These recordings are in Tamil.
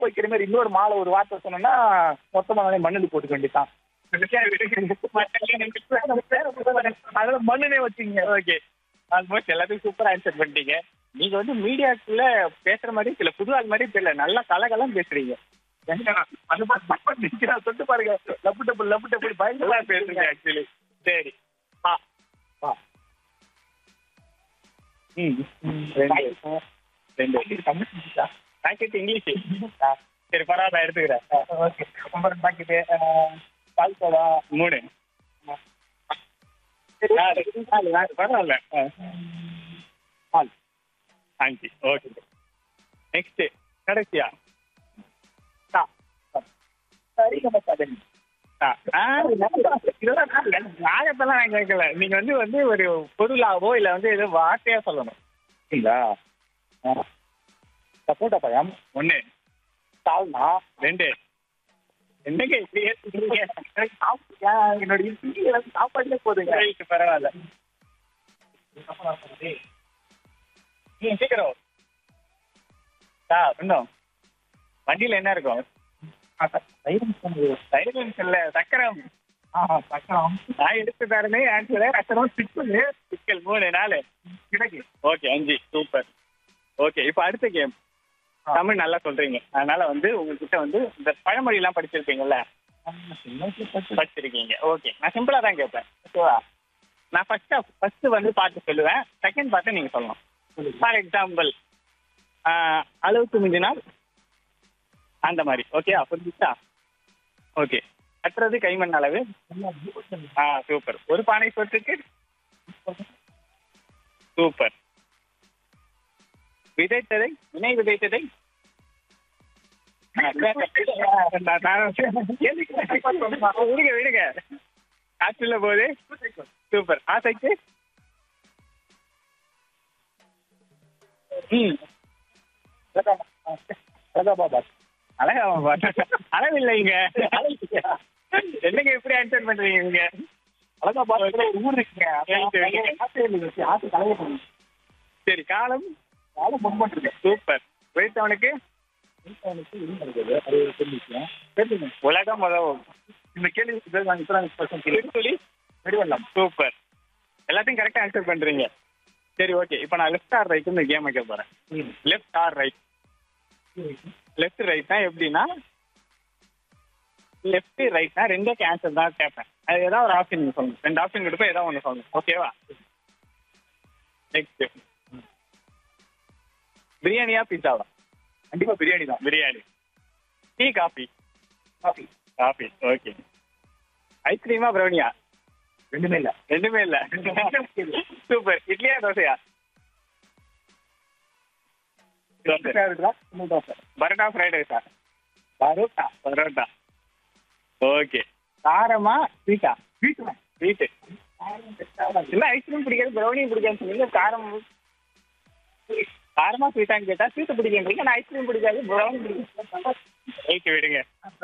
வைக்கிற மாதிரி இன்னொரு மாலை ஒரு வார்த்தை சொன்னோம்னா மொத்தமா நானே மண்ணுல போட்டுக்க வேண்டியதான் அதனால மண்ணுனே வச்சுங்க ஓகே ஆல்மோஸ்ட் எல்லாத்தையும் சூப்பரா ஆன்சர் பண்ணிட்டீங்க நீங்க வந்து மீடியாக்குள்ள பேசுற மாதிரி சில புது ஆள் மாதிரி தெரியல நல்லா கலகலம் பேசுறீங்க அது மாதிரி நிக்கிறா, தொட்டு பாருங்க லப்பு டப்பு லப்பு டப்பு நல்லா பயங்கரமா பேசுறீங்க ஆக்சுவலி சரி ஆ வா. ம், ம், ரெண்டு. ரெண்டு தமிழ் செஞ்சுட்டா? பாக்கெட் இங்கிலீஷ் சரி பரவாயில்ல நான் எடுத்துக்கிறேன் ஓகே கும்பரன் பாக்கெட்டு பால் சோடா மூணு நாலு நாலு நாலு பரவாயில்ல ஆ. பால் அஞ்சு ஓகே நெக்ஸ்ட் கடைசியா டா சரி நம்ம சதன் ஆ. ஆ, இதெல்லாம் நாகத்தெல்லாம் நான் கேட்கல நீங்க வந்து வந்து ஒரு பொருளாவோ இல்ல வந்து ஏதோ வார்த்தையா சொல்லணும் இல்லா சப்போட்டா பழம் ஒண்ணு சால்னா ரெண்டு என்னங்க இப்படி ஏத்துக்கிறீங்க எனக்கு சாப்பிட்டியா என்னோட இட்லி எல்லாம் சாப்பாடுல போதுங்க ரைட், பரவாயில்ல நீங்க சீக்கிரம் ஆ இன்னும் வண்டியில என்ன இருக்கும் சைலன்ஸ் இல்ல சக்கரம் சக்கரம் நான் எடுத்து தரனே ஆன்சர் சக்கரம் சிக்கல் சிக்கல் மூணு நாலு கிடக்கு ஓகே அஞ்சு சூப்பர் ஓகே இப்போ அடுத்த கேம் ஆ. தமிழ் நல்லா சொல்றீங்க அதனால வந்து உங்ககிட்ட வந்து இந்த பழமொழி எல்லாம் படிச்சிருப்பீங்கல்ல படிச்சிருக்கீங்க ஓகே நான் சிம்பிளா தான் கேட்பேன் ஓகேவா நான் ஃபர்ஸ்ட் ஃபர்ஸ்ட் வந்து பாட்டு சொல்லுவேன் செகண்ட் பாட்டு நீங்க சொல்லணும் ஃபார் எக்ஸாம்பிள் அளவுக்கு மிஞ்சினால் அந்த மாதிரி ஓகே புரிஞ்சுச்சா ஓகே கட்டுறது கைமண் அளவு ஆ சூப்பர் ஒரு பானை சொத்துக்கு சூப்பர் விதைத்ததை வினை விதைத்ததை ஆ, நான் நான் விடுங்க விடுங்க காற்றுல போது சூப்பர் ஆசைக்கு ம் அழகா அளவில்லைங்க என்னங்க இப்படி ஆன்சர் பண்றீங்க நீங்க அழகாபாத்துல ஒரு ஊர் இருக்குங்க Right, right. ஆசை ஆசை கலைய போகுது சரி காலம் காலம் முன்பட்டு இருக்கேன் சூப்பர் வைத்தவனுக்கு அது ஒரு பெரிய விஷயம் தெரிஞ்சுங்க உலகம் உதவும் இந்த கேள்வி நாங்கள் இப்போ நாங்கள் திருத்துளி வெடிவெல்லாம் சூப்பர் எல்லாத்தையும் கரெக்டா ஆன்சர் பண்றீங்க சரி ஓகே இப்போ நான் லெஃப்ட் ஆர் ரைட் இந்த கேம் வைக்க போறேன் லெஃப்ட் ஆர் ரைட் லெஃப்ட் ரைட்னா எப்படின்னா லெஃப்ட் ரைட்னா ரெண்டே ஆன்சர் தான் கேட்பேன் அது ஏதாவது ஒரு ஆப்ஷன் நீங்க சொல்லணும் ரெண்டு ஆப்ஷன் கொடுப்போம் ஏதாவது ஒன்று சொல்லணும் ஓகேவா நெக்ஸ்ட் பிரியாணியா பிஸாவா கண்டிப்பா பிரியாணி தான் biryani tea coffee coffee coffee okay ஐஸ்கிரீமா ப்ரௌனியா ரெண்டுமே இல்ல ரெண்டுமே இல்ல சூப்பர் இட்லியா தோசையா தோசை பரோட்டா ஃப்ரைட் ரைஸா பரோட்டா பரோட்டா ஓகே காரமா ஸ்வீட்டா வீட்டு ஸ்வீட்டு இல்ல ஐஸ்கிரீம் பிடிக்காது ப்ரௌனியும் பிடிக்காதுன்னு சொன்னீங்க காரம் காரமா ஸ்வீட்டான்னு கேட்டா ஸ்வீட் பிடிக்கன்றீங்க நான் ஐஸ்கிரீம் பிடிக்காது ப்ரௌனி பிடிக்கும் ரைட் விடுங்க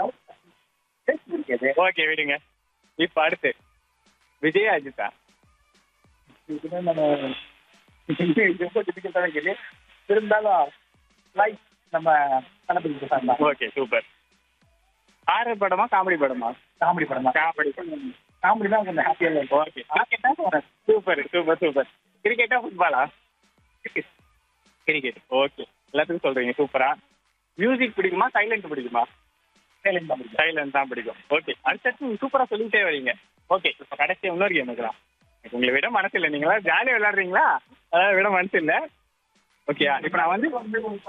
ஓகே விடுங்க இப்ப அடுத்து விஜய் அஜிதா இதுதான் நம்ம ரொம்ப டிஃபிகல்ட்டான கேள்வி இருந்தாலும் லைக் நம்ம தளபதி சார் தான் ஓகே சூப்பர் ஹாரர் படமா காமெடி படமா காமெடி படம் தான் காமெடி காமெடி தான் கொஞ்சம் ஹாப்பியாக இருக்கும் ஓகே சூப்பர் சூப்பர் சூப்பர் கிரிக்கெட்டா ஃபுட்பாலா கிரிக்கெட் ஓகே எல்லாத்துக்கும் சொல்றீங்க சூப்பரா மியூசிக் பிடிக்குமா சைலண்ட் பிடிக்குமா சேலம் தான் பிடிக்கும். சைலண்ட் தான் பிடிக்கும் ஓகே அடுத்தடுத்து நீங்க சூப்பரா சொல்லிட்டே வரீங்க ஓகே இப்போ கடைசி இன்னொரு கேம் வைக்கலாம் எனக்கு உங்களை விட மனசு இல்லை நீங்களா ஜாலியா விளையாடுறீங்களா அதாவது விட மனசு இல்லை ஓகே இப்போ நான் வந்து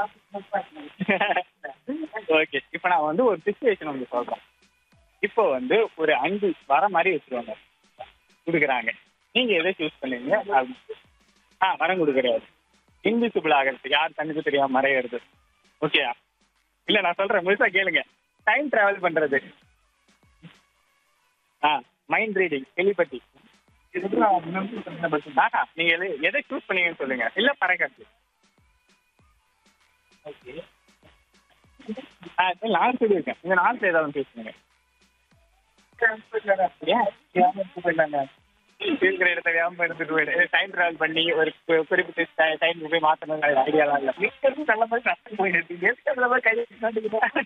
ஓகே இப்போ நான் வந்து ஒரு சுச்சுவேஷன் வந்து சொல்றேன் இப்போ வந்து ஒரு அஞ்சு வர மாதிரி வச்சிருவாங்க கொடுக்குறாங்க நீங்க எதை சூஸ் பண்ணுவீங்க அது- ஆ வரம் கொடுக்குறாரு இன்விசிபிள் ஆகிறது யார் கண்ணுக்கு தெரியாம மறையிறது ஓகேயா இல்ல நான் சொல்றேன் முழுசா கேளுங்க டைம் டிராவல் பண்றது ஆ மைண்ட் ரீடிங் டெலிபதி இதுக்கு நான் முன்னாடி சொன்ன பட்சம் ஆஹா நீங்க எது எதை சூஸ் பண்ணீங்கன்னு சொல்லுங்க இல்ல பறக்கிறது ஓகே ஆ சரி, நான் சொல்லியிருக்கேன் நீங்க நான் ஏதாவது சூஸ் பண்ணுங்க ஏன்? போயிடலாங்க இருக்கிற இடத்த வேகமா எடுத்துட்டு போயிடு டைம் டிராவல் பண்ணி ஒரு கு- குறிப்பிட்ட டைம் போய் மாத்தணும் ஐடியாலாம் இல்ல நீங்க நல்ல மாதிரி கஷ்டம் போயிட்டு இருக்கீங்க எதுக்கு அதுல போய் கை வச்சு